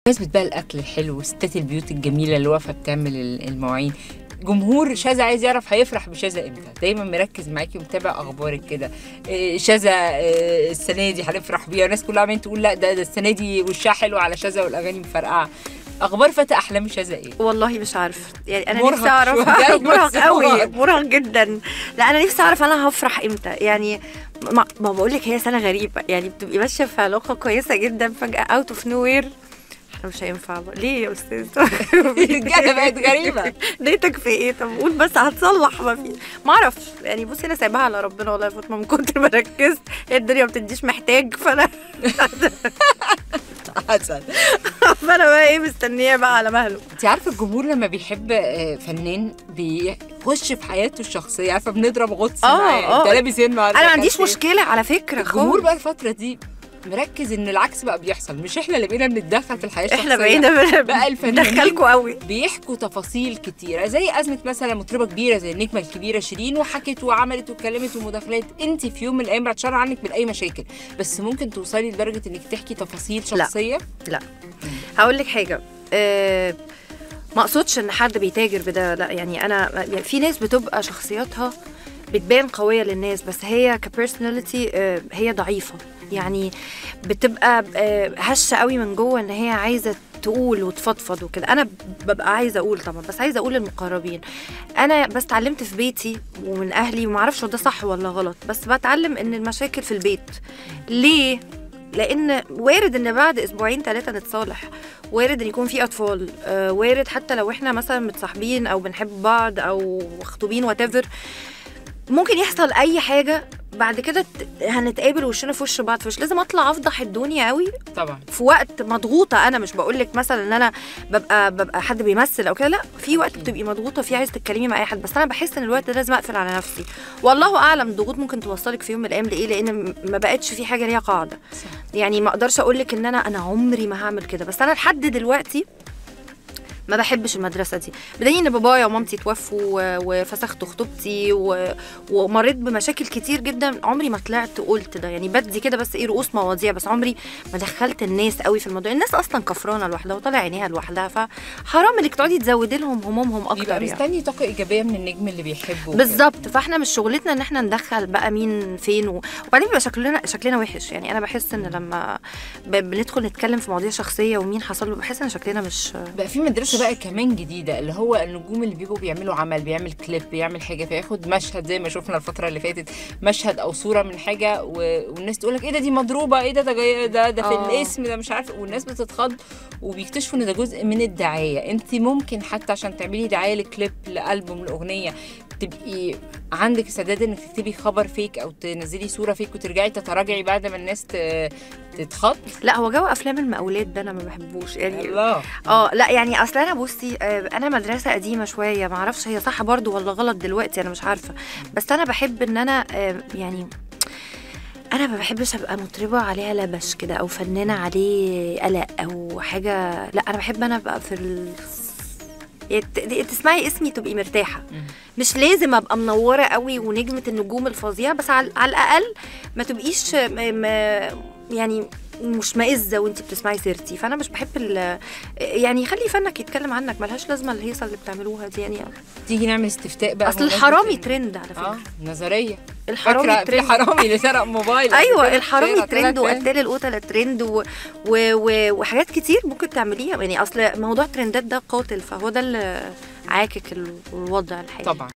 بمناسبة بقى الأكل الحلو ستات البيوت الجميلة اللي واقفة بتعمل ال- المواعين جمهور شذا عايز يعرف هيفرح بشذا امتى دايما مركز معاكي ومتابع اخبارك كده إيه، شذا إيه، السنه دي هنفرح بيها والناس كلها عمالين تقول لا ده ده السنه دي وشها حلو على شذا والاغاني مفرقعه اخبار فتى احلام شذا ايه والله مش عارف يعني انا مرهق نفسي اعرف شوية، بس مرهق قوي مرهق. مرهق جدا لا انا نفسي اعرف انا هفرح امتى يعني ما, ما بقول لك هي سنه غريبه يعني بتبقي ماشيه في علاقه كويسه جدا فجاه اوت اوف نو وير احنا مش هينفع بقى. ليه يا استاذ الرجاله بقت غريبه ليتك في ايه طب قول بس هتصلح ما في ما اعرفش يعني بصي انا سايباها على ربنا والله يا فاطمه من كتر ما ركزت هي الدنيا ما بتديش محتاج فانا حسن فانا بقى ايه مستنيه بقى على مهله انت عارفه الجمهور لما بيحب آه، فنان بيخش في حياته الشخصيه عارفه بنضرب غطس آه، معاه آه. انت لابس ايه النهارده انا ما كانت عنديش إيه؟ مشكله على فكره الجمهور خالص بقى الفتره دي مركز ان العكس بقى بيحصل مش احنا اللي بقينا بنتدخل في الحياه الشخصيه احنا بقينا بقى الفنانين ندخلكوا قوي بيحكوا تفاصيل كتيرة زي أزمة مثلا مطربة كبيرة زي النجمة الكبيرة شيرين وحكت وعملت واتكلمت ومداخلات أنت في يوم من الأيام بعد شر عنك من أي مشاكل بس ممكن توصلي لدرجة إنك تحكي تفاصيل لا. شخصية لا هقول لك حاجه أه ما اقصدش ان حد بيتاجر بده لا يعني انا يعني في ناس بتبقى شخصياتها بتبان قويه للناس بس هي كبيرسوناليتي أه هي ضعيفه يعني بتبقى أه هشه قوي من جوه ان هي عايزه تقول وتفضفض وكده انا ببقى عايزه اقول طبعا بس عايزه اقول للمقربين انا بس اتعلمت في بيتي ومن اهلي وما اعرفش هو ده صح ولا غلط بس بتعلم ان المشاكل في البيت ليه لان وارد ان بعد اسبوعين ثلاثه نتصالح وارد ان يكون في اطفال آه، وارد حتى لو احنا مثلا متصاحبين او بنحب بعض او مخطوبين وات ممكن يحصل اي حاجه بعد كده ت- هنتقابل وشنا في وش بعض فمش لازم اطلع افضح الدنيا قوي طبعا في وقت مضغوطه انا مش بقول لك مثلا ان انا ببقى ببقى حد بيمثل او كده لا في وقت بتبقي مضغوطه فيه عايزه تتكلمي مع اي حد بس انا بحس ان الوقت ده لازم اقفل على نفسي والله اعلم الضغوط ممكن توصلك في يوم من الايام لايه لان م- ما بقتش في حاجه ليها قاعده يعني ما اقدرش اقول لك ان انا انا عمري ما هعمل كده بس انا لحد دلوقتي ما بحبش المدرسه دي بدليل ان بابايا ومامتي توفوا و- وفسخت خطوبتي و... ومريت بمشاكل كتير جدا عمري ما طلعت وقلت ده يعني بدي كده بس ايه رؤوس مواضيع بس عمري ما دخلت الناس قوي في الموضوع الناس اصلا كفرانه لوحدها وطالع عينيها لوحدها فحرام انك تقعدي تزودي لهم همومهم بيبقى اكتر يعني مستني طاقة إيجابية من النجم اللي بيحبه بالظبط فاحنا مش شغلتنا ان احنا ندخل بقى مين فين و... وبعدين بيبقى شكلنا شكلنا وحش يعني انا بحس ان لما ب... بندخل نتكلم في مواضيع شخصيه ومين حصل له بحس ان شكلنا مش بقى في مدرسة بقى كمان جديدة اللي هو النجوم اللي بيبقوا بيعملوا عمل بيعمل كليب بيعمل حاجة فياخد مشهد زي ما شفنا الفترة اللي فاتت مشهد أو صورة من حاجة و... والناس تقول لك إيه ده دي مضروبة إيه ده ده جاي ده ده في آه. الاسم ده مش عارفة والناس بتتخض وبيكتشفوا إن ده جزء من الدعاية أنت ممكن حتى عشان تعملي دعاية لكليب لألبوم لأغنية تبقي عندك استعداد انك تكتبي خبر فيك او تنزلي صوره فيك وترجعي تتراجعي بعد ما الناس ت- تتخض لا هو جو افلام المقاولات ده انا ما بحبوش يعني الله اه لا يعني اصل انا بصي آه، انا مدرسه قديمه شويه ما اعرفش هي صح برضو ولا غلط دلوقتي انا مش عارفه بس انا بحب ان انا آه، يعني انا ما بحبش ابقى مطربه عليها لبش كده او فنانه عليه قلق او حاجه لا انا بحب انا ابقى في ال... يعني ت- تسمعي اسمي تبقي مرتاحه مم. مش لازم ابقى منوره قوي ونجمه النجوم الفظيعه بس على, على الاقل ما تبقيش م... م... يعني مشمئزه وانت بتسمعي سيرتي فانا مش بحب ال... يعني خلي فنك يتكلم عنك ملهاش لازمه الهيصه اللي بتعملوها دي يعني تيجي نعمل استفتاء بقى اصل بمناسبة الحرامي ال- ترند على فكره اه نظريه الحرامي فاكره في ترند حرامي اللي سرق موبايل ايوه قبل كده الحرامي طلع ترند ترند. وقتال القتله ترند و... و... و... وحاجات كتير ممكن تعمليها يعني اصل موضوع الترندات ده قاتل فهو ده اللي عاكك ال- الوضع الحالي طبعا